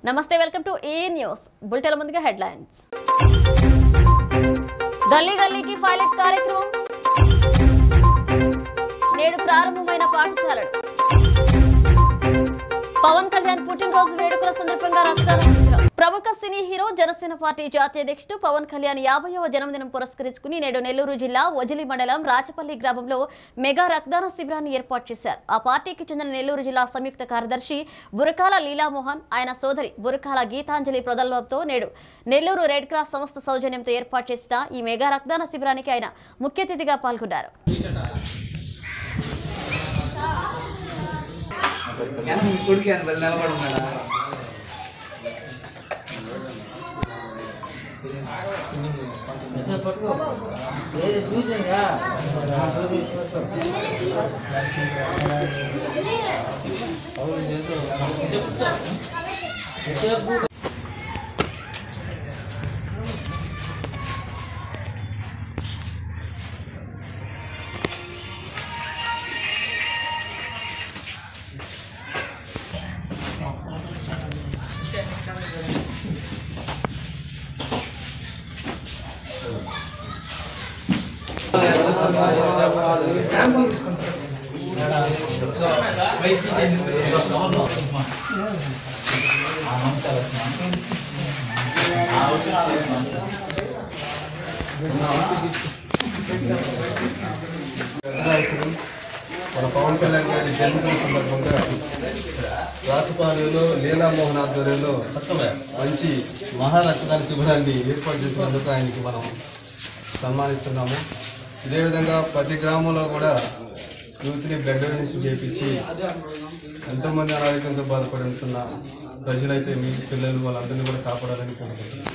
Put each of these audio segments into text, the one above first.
నమస్తే welcome to a news bulletin ముందుగా headlines గల్లీ గల్లీకి పైలట్ కార్యక్రమం నేడు ప్రారంభమైన పాఠశాలలు పవన్ కళ్యాణ్ పుట్టినరోజు వేడుకల సందర్భంగా రక్తదాన శిబిరం ప్రముఖ సినీ హీరో జనసేన పార్టీ జాతీయ అధ్యక్షుడు పవన్ కళ్యాణ్ యాభైవ జన్మదినం పురస్కరించుకుని నేడు నెల్లూరు జిల్లా వజిలి మండలం రాచపల్లి గ్రామంలో మెగా రక్తదాన శిబిరాన్ని ఏర్పాటు చేశారు ఆ పార్టీకి చెందిన నెల్లూరు జిల్లా సంయుక్త కార్యదర్శి బురకాల లీలామోహన్ ఆయన సోదరి బురకాల గీతాంజలి ప్రదల్వంతో నేడు నెల్లూరు రెడ్ క్రాస్ సంస్థ సౌజన్యంతో ఏర్పాటు చేసిన ఈ మెగా రక్తదాన శిబిరానికి ఆయన ముఖ్య అతిథిగా పాల్గొన్నారు కొడుకు అని నిలబడి ఉన్నాడా నాయకుడు మన పవన్ కళ్యాణ్ గారి జన్మదిన సందర్భంగా రాచపాలెంలో లీలామోహన్ ఆధ్వర్యంలో మంచి మహారక్తదాన శిబిరాన్ని ఏర్పాటు చేసినందుకు ఆయనకి మనం సన్మానిస్తున్నాము ఇదేవిధంగా ప్రతి గ్రామంలో కూడా యూత్ని బ్లడ్ డొనేషన్ చేయించి ఎంతోమంది అనారోగ్యంతో బాధపడి ఉంటున్న ప్రజలైతే మీ పిల్లలు వాళ్ళందరినీ కూడా కాపాడాలని కోరుకుంటున్నాను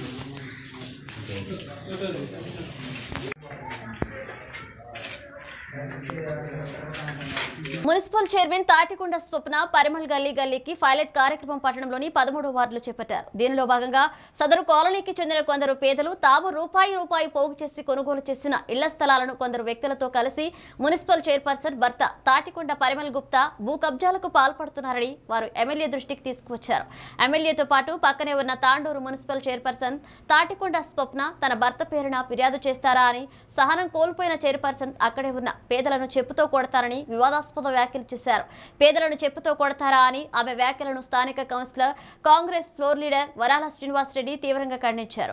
మున్సిపల్ చైర్మన్ తాటికొండ స్వప్న పరిమల్ గల్లీ గల్లీకి పైలట్ కార్యక్రమం పట్టణంలోని పదమూడో వార్డులో చేపట్టారు దీనిలో భాగంగా సదరు కాలనీకి చెందిన కొందరు పేదలు తాము రూపాయి రూపాయి పోగు చేసి కొనుగోలు చేసిన ఇళ్ల స్థలాలను కొందరు వ్యక్తులతో కలిసి మున్సిపల్ చైర్పర్సన్ భర్త తాటికొండ పరిమల్ గుప్తా భూ కబ్జాలకు పాల్పడుతున్నారని వారు ఎమ్మెల్యే దృష్టికి తీసుకువచ్చారు ఎమ్మెల్యేతో పాటు పక్కనే ఉన్న తాండూరు మున్సిపల్ చైర్పర్సన్ తాటికొండ స్వప్న తన భర్త పేరున ఫిర్యాదు చేస్తారా అని సహనం కోల్పోయిన చైర్పర్సన్ అక్కడే ఉన్న పేదలను చెప్పుతో కొడతారని వివాదాస్పద వ్యాఖ్యలు చేశారు పేదలను చెప్పుతో కొడతారా అని ఆమె వ్యాఖ్యలను స్థానిక కౌన్సిలర్ కాంగ్రెస్ ఫ్లోర్ లీడర్ వరాల శ్రీనివాస్ రెడ్డి తీవ్రంగా ఖండించారు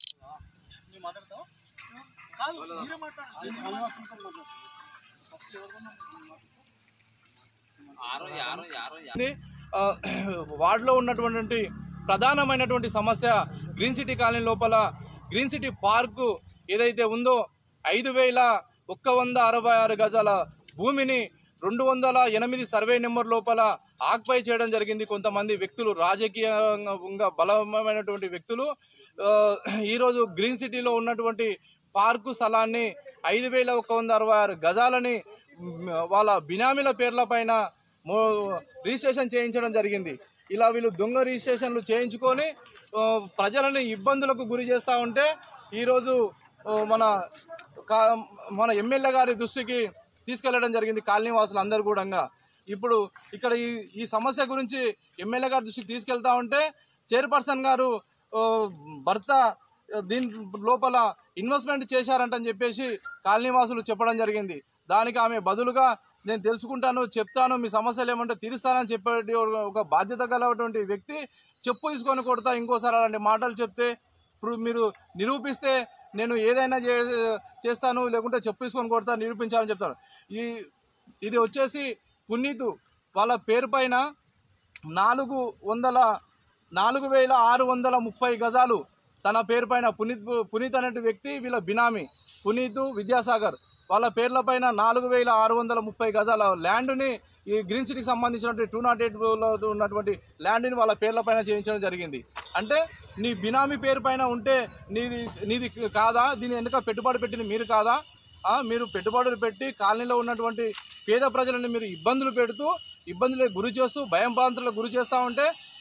ఉంది. ఆ, వార్డులో ఉన్నటువంటి ప్రధానమైనటువంటి సమస్య గ్రీన్ సిటీ కాలనీ లోపల గ్రీన్ సిటీ పార్కు ఏదైతే ఉందో ఐదు వేల ఒక్క వంద అరవై ఆరు గజాల భూమిని రెండు వందల ఎనిమిది సర్వే నెంబర్ లోపల ఆక్పై చేయడం జరిగింది కొంతమంది వ్యక్తులు రాజకీయంగా బలమైనటువంటి వ్యక్తులు ఆ, ఈరోజు గ్రీన్ సిటీలో ఉన్నటువంటి పార్కు స్థలాన్ని ఐదు వేల ఒక వంద అరవై ఆరు గజాలని మ్, వాళ్ళ బినామీల పేర్ల పైన మో- రిజిస్ట్రేషన్ చేయించడం జరిగింది ఇలా వీళ్ళు దొంగ రిజిస్ట్రేషన్లు చేయించుకొని ఆ, ప్రజలని ఇబ్బందులకు గురి చేస్తూ ఉంటే ఈరోజు ఆ, మన కా- మన ఎమ్మెల్యే గారి దృష్టికి తీసుకెళ్లడం జరిగింది కాలనీ వాసులు అందరూ కూడా ఇప్పుడు ఇక్కడ ఈ ఈ సమస్య గురించి ఎమ్మెల్యే గారి దృష్టికి తీసుకెళ్తా ఉంటే చైర్పర్సన్ గారు ఆ, భర్త దీని లోపల ఇన్వెస్ట్మెంట్ చేశారంటని చెప్పేసి కాలనీవాసులు చెప్పడం జరిగింది దానికి ఆమె బదులుగా నేను తెలుసుకుంటాను చెప్తాను మీ సమస్యలు ఏమంటే తీరుస్తానని చెప్పే ఒక బాధ్యత గలటువంటి వ్యక్తి చెప్పు తీసుకొని కొడతా ఇంకోసారి అలాంటి మాటలు చెప్తే ఇప్పుడు మీరు నిరూపిస్తే నేను ఏదైనా చే చేస్తాను లేకుంటే చెప్పు తీసుకొని కొడతా నిరూపించాలని చెప్తాను ఈ ఇది వచ్చేసి పునీతు వాళ్ళ పేరు పైన నాలుగు వందల నాలుగు వేల ఆరు వందల ముప్పై గజాలు తన పేరు పైన పునీత్ పునీత్ అనే వ్యక్తి వీళ్ళ బినామీ పునీత్ విద్యాసాగర్ వాళ్ళ పేర్ల పైన నాలుగు వేల ఆరు వందల ముప్పై గజాల ల్యాండ్ని ఈ గ్రీన్ సిటీకి సంబంధించినటువంటి టూ నాట్ ఎయిట్లో ఉన్నటువంటి ల్యాండ్ని వాళ్ళ పేర్ల పైన చేయించడం జరిగింది అంటే నీ బినామీ పేరు పైన ఉంటే నీది నీది కాదా దీని వెనుక పెట్టుబడి పెట్టింది మీరు కాదా ఆ, మీరు పెట్టుబడులు పెట్టి కాలనీలో ఉన్నటువంటి పేద ప్రజలను మీరు ఇబ్బందులు పెడుతూ ఇబ్బందులకు గురి చేస్తూ భయం ప్రాంతాలకు గురి చేస్తూ ఉంటే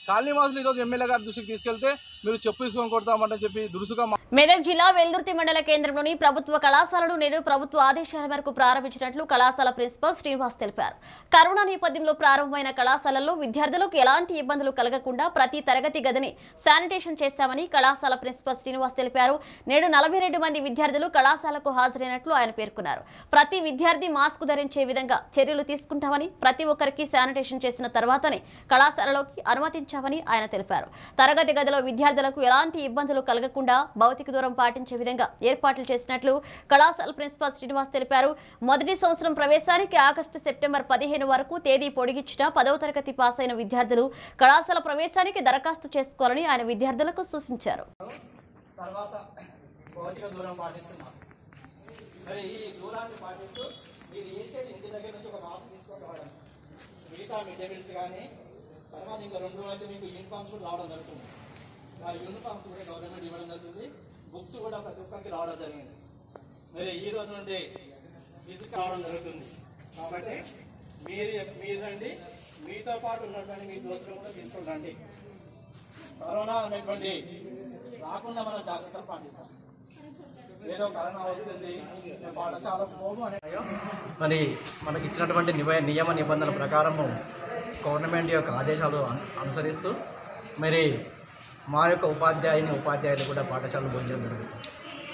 కాలనీ వాసులు ఈరోజు ఎమ్మెల్యే గారి దృష్టికి తీసుకెళ్తే మీరు చెప్పు తీసుకొని కొడతామంటని చెప్పి దురుసుగా మా- మెదక్ జిల్లా వెల్దుర్తి మండల కేంద్రంలోని ప్రభుత్వ కళాశాలను నేడు ప్రభుత్వ ఆదేశాల మేరకు ప్రారంభించినట్లు కళాశాల ప్రిన్సిపల్ శ్రీనివాస్ తెలిపారు కరోనా నేపథ్యంలో ప్రారంభమైన కళాశాలల్లో విద్యార్థులకు ఎలాంటి ఇబ్బందులు కలగకుండా ప్రతి తరగతి గదిని శానిటేషన్ చేశామని కళాశాల ప్రిన్సిపల్ శ్రీనివాస్ తెలిపారు నేడు నలభై రెండు మంది విద్యార్థులు కళాశాలకు హాజరైనట్లు ఆయన పేర్కొన్నారు ప్రతి విద్యార్థి మాస్క్ ధరించే విధంగా చర్యలు తీసుకుంటామని ప్రతి ఒక్కరికి శానిటేషన్ చేసిన తర్వాతనే కళాశాలలోకి అనుమతించామని ఆయన తెలిపారు తరగతి గదిలో విద్యార్థులకు ఎలాంటి ఇబ్బందులు కలగకుండా భౌతిక దూరం పాటించే విధంగా ఏర్పాట్లు చేసినట్లు కళాశాల ప్రిన్సిపాల్ శ్రీనివాస్ తెలిపారు మొదటి సంవత్సరం ప్రవేశానికి ఆగస్టు సెప్టెంబర్ పదిహేను వరకు తేదీ పొడిగించిన పదవ తరగతి పాస్ అయిన విద్యార్థులు కళాశాల ప్రవేశానికి దరఖాస్తు చేసుకోవాలని ఆయన విద్యార్థులకు సూచించారు తర్వాత భౌతిక దూరం పాటిస్తున్నాం మరి ఈ దూరాన్ని పాటిస్తూ మీరు ఏ సైడ్ ఇంటి దగ్గర నుంచి ఒక మాస్క్ తీసుకొని రావడం మిగతా మిడ్ డే మీల్స్ కానీ తర్వాత ఇంకా రెండు రోజులు అయితే మీకు యూనిఫామ్స్ కూడా రావడం జరుగుతుంది ఆ యూనిఫామ్స్ కూడా గవర్నమెంట్ ఇవ్వడం జరుగుతుంది బుక్స్ కూడా ప్రతి ఒక్కరికి రావడం జరిగింది మరి ఈ రోజు నుండి ఫిజిక్ రావడం జరుగుతుంది కాబట్టి మీరు మీరు రండి మీతో పాటు ఉన్నటువంటి మీ దోస్తులు కూడా తీసుకొని రండి కరోనా అనేటువంటి రాకుండా మనం జాగ్రత్తలు పాటిస్తాం ఏదో కరోనా వస్తుంది మేము పాఠశాలకు పోము అనే మరి మనకి ఇచ్చినటువంటి నివ నియమ నిబంధనల ప్రకారము గవర్నమెంట్ యొక్క ఆదేశాలు అను- అనుసరిస్తూ మరి మా యొక్క ఉపాధ్యాయుని ఉపాధ్యాయులు కూడా పాఠశాలను భోజనం జరుగుతుంది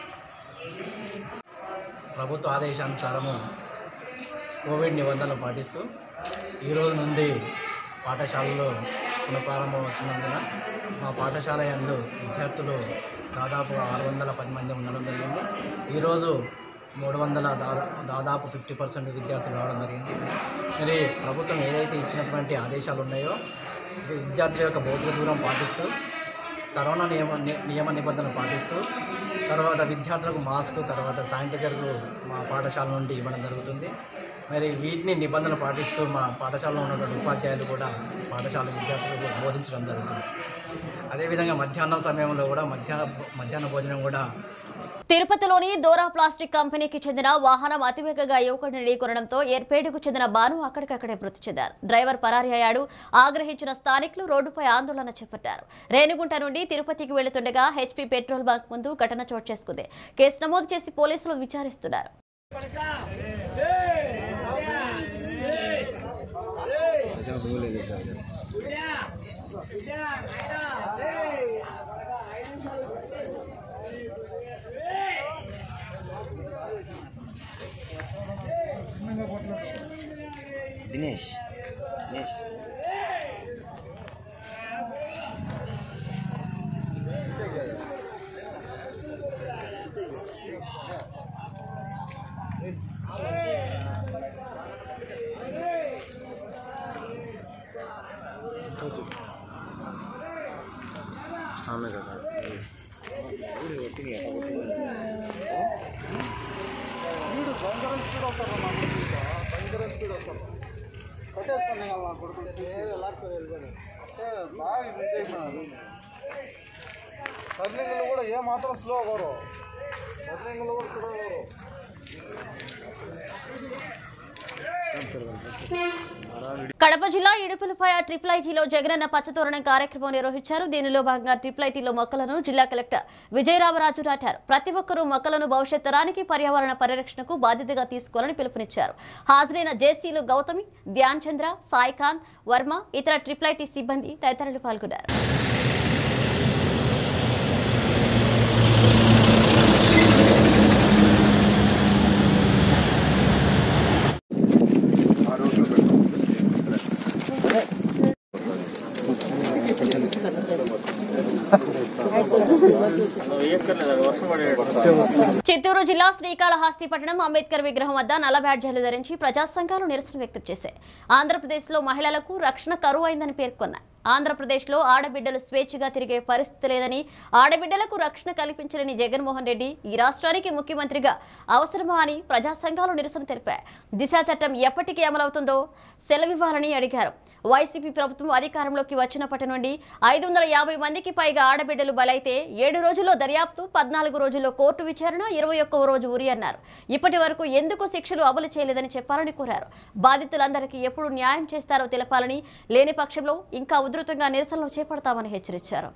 ప్రభుత్వ ఆదేశానుసారము కోవిడ్ నిబంధనలు పాటిస్తూ ఈ రోజు నుండి పాఠశాలలో పునఃప్రారంభం వచ్చినందున మా పాఠశాల యందు విద్యార్థులు దాదాపు ఆరు వందల పది మంది ఉండడం జరిగింది ఈరోజు మూడు వందల దాదా దాదాపు ఫిఫ్టీ పర్సెంట్ విద్యార్థులు రావడం జరిగింది మరి ప్రభుత్వం ఏదైతే ఇచ్చినటువంటి ఆదేశాలు ఉన్నాయో విద్యార్థుల యొక్క భౌతిక దూరం పాటిస్తూ కరోనా నియమ ని- నియమ నిబంధనలు పాటిస్తూ తర్వాత విద్యార్థులకు మాస్క్ తర్వాత శానిటైజర్లు మా పాఠశాల నుండి ఇవ్వడం జరుగుతుంది మరి వీటిని నిబంధనలు పాటిస్తూ మా పాఠశాలలో ఉన్నటువంటి ఉపాధ్యాయులు కూడా పాఠశాల విద్యార్థులకు బోధించడం జరుగుతుంది అదేవిధంగా మధ్యాహ్నం సమయంలో కూడా మధ్యాహ్న మధ్యాహ్న భోజనం కూడా తిరుపతిలోని దోరా ప్లాస్టిక్ కంపెనీకి చెందిన వాహనం అతివేగంగా యువకుడిని ఢీకొనడంతో ఏర్పేడుకు చెందిన బాను అక్కడికక్కడే మృతి చెందారు డ్రైవర్ పరారి అయ్యాడు ఆగ్రహించిన స్థానికులు రోడ్డుపై ఆందోళన చేపట్టారు రేణిగుంట నుండి తిరుపతికి వెళుతుండగా హెచ్పీ పెట్రోల్ బంక్ ముందు ఘటన చోటు చేసుకుంది కేసు నమోదు చేసి పోలీసులు విచారిస్తున్నారు దినేష్ దినేష్ సామె కదా టర్నింగ్లు కూడా ఏ మాత్రం స్లో అవ్వరు టర్నింగ్లు కూడా స్లో అవ్వరు కడప జిల్లా ఇడుపులపై ట్రిపుల్ ఐటీలో జగనన్న పచ్చతోరణం కార్యక్రమం నిర్వహించారు దీనిలో భాగంగా ట్రిపుల్ ఐటీలో మొక్కలను జిల్లా కలెక్టర్ విజయరామరాజు నాటారు ప్రతి ఒక్కరూ మొక్కలను భవిష్యత్ తరానికి పర్యావరణ పరిరక్షణకు బాధ్యతగా తీసుకోవాలని పిలుపునిచ్చారు హాజరైన జేసీలు గౌతమి ధ్యాన్ చంద్ర సాయికాంత్ వర్మ ఇతర ట్రిపుల్ ఐటీ సిబ్బంది తదితరులు పాల్గొన్నారు చిత్తూరు జిల్లా శ్రీకాళహస్తి పట్టణం అంబేద్కర్ విగ్రహం వద్ద నల్ల బ్యాడ్జీలు ధరించి ప్రజా సంఘాలు నిరసన వ్యక్తం చేశాయి ఆంధ్రప్రదేశ్లో మహిళలకు రక్షణ కరువు అయిందని పేర్కొన్నాయి ఆంధ్రప్రదేశ్లో ఆడబిడ్డలు స్వేచ్ఛగా తిరిగే పరిస్థితి లేదని ఆడబిడ్డలకు రక్షణ కల్పించలేని జగన్మోహన్ రెడ్డి ఈ రాష్ట్రానికి ముఖ్యమంత్రిగా అవసరమా అని ప్రజా సంఘాలు నిరసన తెలిపాయి దిశ చట్టం ఎప్పటికీ అమలవుతుందో సెలవివ్వాలని అడిగారు వైసీపీ ప్రభుత్వం అధికారంలోకి వచ్చినప్పటి నుండి ఐదు వందల యాభై మందికి పైగా ఆడబిడ్డలు బలైతే ఏడు రోజుల్లో దర్యాప్తు పద్నాలుగు రోజుల్లో కోర్టు విచారణ ఇరవై ఒక్క రోజు ఉరి అన్నారు ఇప్పటి వరకు ఎందుకు శిక్షలు అమలు చేయలేదని చెప్పాలని కోరారు బాధితులందరికీ ఎప్పుడు న్యాయం చేస్తారో తెలపాలని లేని పక్షంలో ఇంకా ఉధృతంగా నిరసనలు చేపడతామని హెచ్చరించారు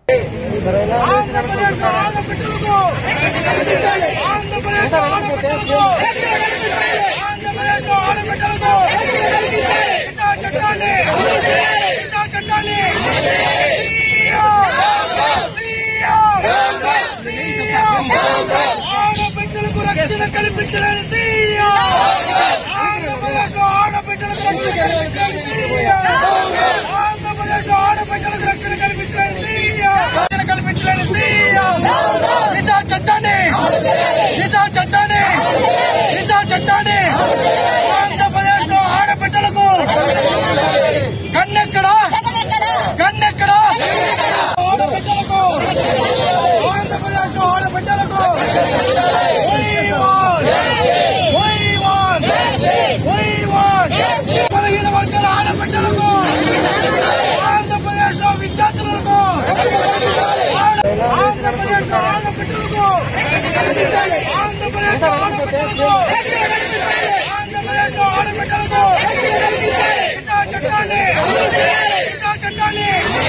ఆడబిడ్డలకు రక్షణ కల్పించలేని సీఎం ఆంధ్రప్రదేశ్ లో ఆడబిడ్డలకు రక్షణ కల్పించలేని సీఎం ఆంధ్రప్రదేశ్ లో ఆడబిడ్డలకు రక్షణ కల్పించలేని సీఎం రక్షణ కల్పించలేని సీఎం దిశా చట్టాన్ని దిశా చట్టాన్ని దిశా చట్టాన్ని ఆంధ్రప్రదేశ్ లో ఆడబిడ్డలకు కన్నెక్కడ కన్నెక్కడ ఆడబిడ్డలకు ఆంధ్రప్రదేశ్ లో ఆడబిడ్డలకు We want! We want! We want! బలహీన వర్గాల ఆడబిడ్డలకు ఆంధ్రప్రదేశ్ లో విద్యార్థులకు ఆంధ్రప్రదేశ్ లో ఆడబిడ్డలకు ఆంధ్రప్రదేశ్ లో ఆడబిడ్డలకు ఆంధ్రప్రదేశ్ లో ఆడబిడ్డలకు దిశా చట్టాన్ని దిశా చట్టాన్ని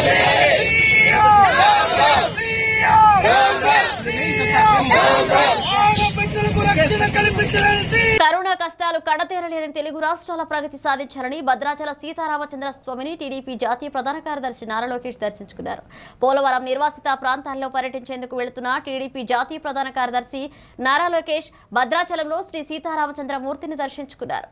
ఆడబిడ్డలకు రక్షణ కల్పించలేని సీఎం కరోనా కష్టాలు కడతేరలేని తెలుగు రాష్ట్రాల ప్రగతి సాధించాలని భద్రాచల సీతారామచంద్ర స్వామిని టీడీపీ జాతీయ ప్రధాన కార్యదర్శి నారా లోకేష్ దర్శించుకున్నారు పోలవరం నిర్వాసిత ప్రాంతాల్లో పర్యటించేందుకు వెళుతున్న టీడీపీ జాతీయ ప్రధాన కార్యదర్శి నారా లోకేష్ భద్రాచలంలో శ్రీ సీతారామచంద్ర మూర్తిని దర్శించుకున్నారు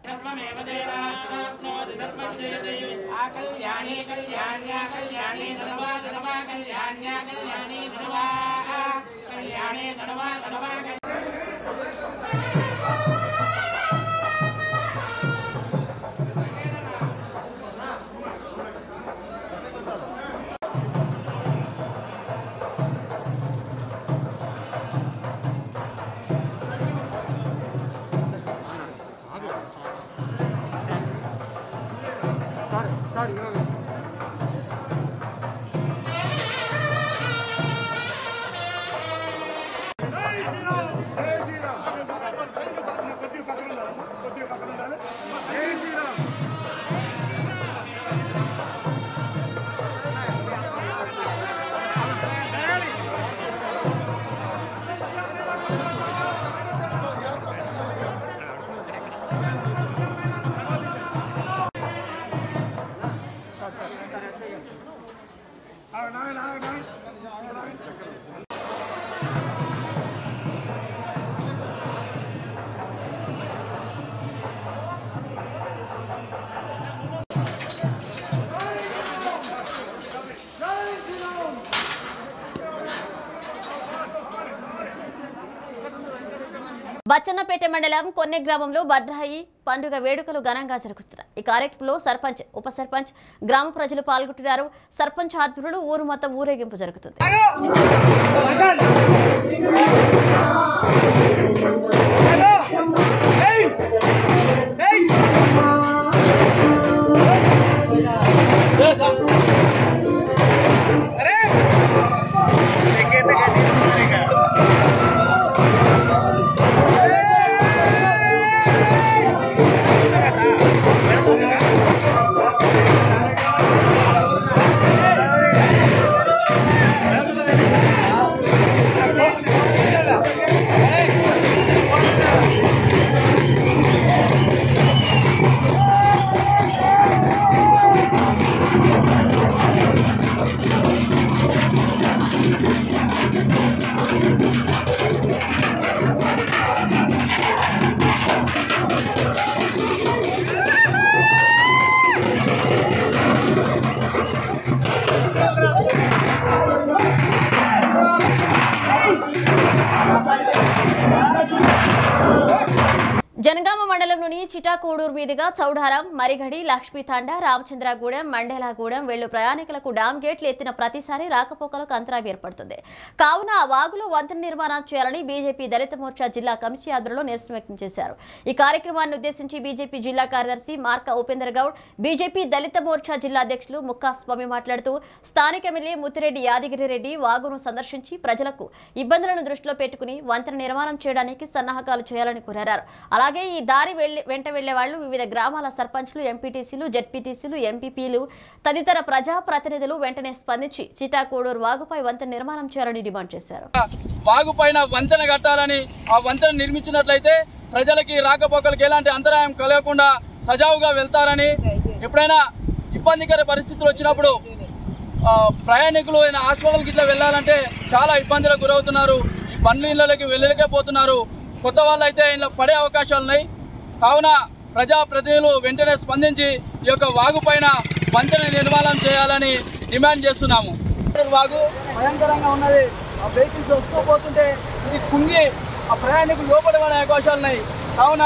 బచ్చన్నపేట మండలం కొన్నె గ్రామంలో బడ్రాయి పండుగ వేడుకలు ఘనంగా జరుగుతున్నాయి ఈ కార్యక్రమంలో సర్పంచ్ ఉప సర్పంచ్ గ్రామ ప్రజలు పాల్గొంటున్నారు సర్పంచ్ ఆధ్వర్యంలో ఊరు మొత్తం ఊరేగింపు జరుగుతుంది ¡Vamos! చిటాకోడూరు మీదుగా చౌడారం మరిగడి లక్ష్మీతాండ రామచంద్రగూడెం మండేలాగూడెం వెళ్ళు ప్రయాణికులకు డామ్ గేట్లు ఎత్తిన ప్రతిసారి రాకపోకలకు అంతరాయం ఏర్పడుతుంది కావున ఆ వాగులో వంతెన నిర్మాణం చేయాలని బీజేపీ దళిత మోర్చా జిల్లా కమిటీ ఆధ్వర్యంలో నిరసన వ్యక్తం చేశారు ఈ కార్యక్రమాన్ని ఉద్దేశించి బీజేపీ జిల్లా కార్యదర్శి మార్క ఉపేందర్ గౌడ్ బీజేపీ దళిత మోర్చా జిల్లా అధ్యక్షులు ముక్కా స్వామి మాట్లాడుతూ స్థానిక ఎమ్మెల్యే ముత్తిరెడ్డి యాదగిరి రెడ్డి వాగును సందర్శించి ప్రజలకు ఇబ్బందులను దృష్టిలో పెట్టుకుని వంతెన నిర్మాణం చేయడానికి సన్నాహకాలు చేయాలని కోరారు అలాగే ఈ దారి వెళ్లి వెంట వెళ్లే వాళ్ళు వివిధ గ్రామాల సర్పంచ్లు ఎంపీటీసీలు జెడ్పీటీసీలు ఎంపీపీలు తదితర ప్రజా ప్రతినిధులు వెంటనే స్పందించి చిటాకోడూరు వాగుపై వంతెన నిర్మాణం చేయాలని డిమాండ్ చేశారు వాగు పైన వంతెన కట్టాలని ఆ వంతెన నిర్మించినట్లయితే ప్రజలకి రాకపోకలకు ఎలాంటి అంతరాయం కలగకుండా సజావుగా వెళ్తారని ఎప్పుడైనా ఇబ్బందికర పరిస్థితులు వచ్చినప్పుడు ఆ, ప్రయాణికులు అయిన హాస్పిటల్కి ఇట్లా వెళ్ళాలంటే చాలా ఇబ్బందులకు గురవుతున్నారు ఈ బండ్ల ఇళ్ళకి వెళ్ళలేకపోతున్నారు కొత్త వాళ్ళు అయితే ఇలా పడే అవకాశాలు ఉన్నాయి కావున ప్రజాప్రతినిధులు వెంటనే స్పందించి ఈ యొక్క వాగు పైన వంతెన నిర్మాణం చేయాలని డిమాండ్ చేస్తున్నాము వాగు భయంకరంగా ఉన్నది ఆ వెహికల్స్ వస్తూ పోతుంటే ఇది కుంగి ఆ ప్రయాణికులు లోపలి పడే అవకాశాలు ఉన్నాయి కావున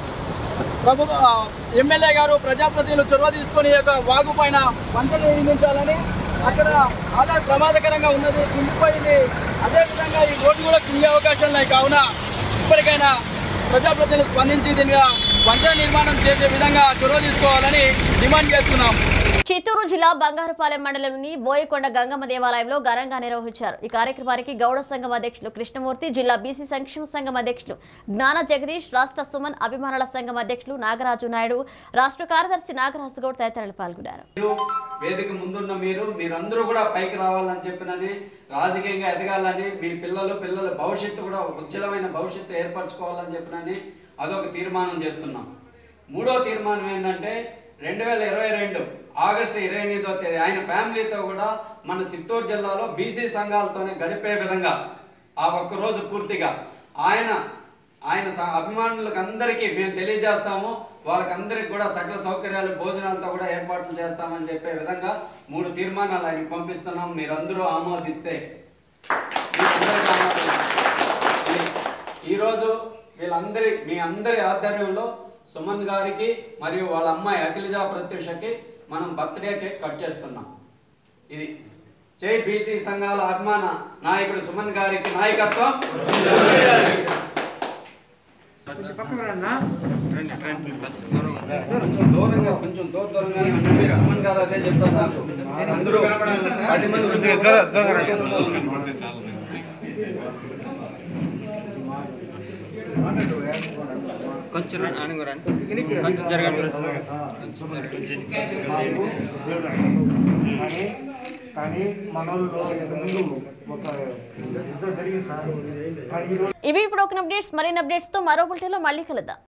ప్రభు ఆ, ఎమ్మెల్యే గారు ప్రజాప్రతినిధులు చొరవ తీసుకొని ఈ యొక్క వాగు పైన వంతెన నిర్మించాలని అక్కడ చాలా ప్రమాదకరంగా ఉన్నది కుంగిపోయింది అదేవిధంగా ఈ రోడ్డు కూడా కుంగే అవకాశాలు ఉన్నాయి కావున ఇప్పటికైనా ప్రజాప్రతినిధులు స్పందించి దీని మీద వంతెన నిర్మాణం చేసే విధంగా చొరవ తీసుకోవాలని డిమాండ్ చేస్తున్నాం చిత్తూరు జిల్లా బంగారుపాలెం మండలంలోని బోయకొండ గంగమ్మ దేవాలయంలో ఘనంగా నిర్వహించారు ఈ కార్యక్రమానికి గౌడ సంఘం అధ్యక్షులు కృష్ణమూర్తి జిల్లా బీసీ సంక్షేమ సంఘం అధ్యక్షులు జ్ఞాన జగదీష్ రాష్ట్ర సుమన్ అభిమానుల సంఘం అధ్యక్షులు నాగరాజు నాయుడు రాష్ట్ర కార్యదర్శి నాగరాజు గౌడ్ తదితరులు పాల్గొన్నారు మీరు వేదిక ముందున్న మీరు మీరందరూ కూడా పైకి రావాలని చెప్పినని రాజకీయంగా ఎదగాలని మీ పిల్లలు పిల్లల భవిష్యత్తు కూడా ఒక ఉజ్వలమైన భవిష్యత్తు ఏర్పరచుకోవాలని చెప్పినని అదొక తీర్మానం చేస్తున్నాం మూడో తీర్మానం ఏంటంటే రెండు వేల ఇరవై రెండు ఆగస్టు ఇరవై ఎనిమిదో తేదీ ఆయన ఫ్యామిలీతో కూడా మన చిత్తూరు జిల్లాలో బీసీ సంఘాలతోనే గడిపే విధంగా ఆ ఒక్క రోజు పూర్తిగా ఆయన ఆయన స- అభిమానులకు అందరికీ మేము తెలియజేస్తాము వాళ్ళకందరికి కూడా సకల సౌకర్యాలు భోజనాలతో కూడా ఏర్పాట్లు చేస్తామని చెప్పే విధంగా మూడు తీర్మానాలు ఆయనకి పంపిస్తున్నాం మీరందరూ ఆమోదిస్తే మీరందరికీ ఆమోదిస్తే. ఈ- ఈరోజు వీళ్ళందరి మీ అందరి ఆధ్వర్యంలో సుమన్ గారికి మరియు వాళ్ళ అమ్మాయి అఖిలజా ప్రత్యూషకి మనం బర్త్డే కేక్ కట్ చేస్తున్నాం ఇది జై బీసీ సంఘాల అభిమాన నాయకుడు సుమన్ గారికి నాయకత్వం కొంచెం దూరంగా కొంచెం దూర దూరంగానే ఉండండి. సుమన్ గారు అదే చెప్పారు నాకు అందరూ పది మంది కొంచెం అనుగురండి కొంచెం జరగండి కానీ కానీ మనోళ్ళు ఇంతకుముందు ఒక యుద్ధం జరిగింది సార్ కానీ ఈరోజు ఇవి ఇప్పుడు ఒక అప్డేట్స్ మరిన్ని అప్డేట్స్ తో మరో బులెటిన్లో మళ్ళీ కలుద్దాం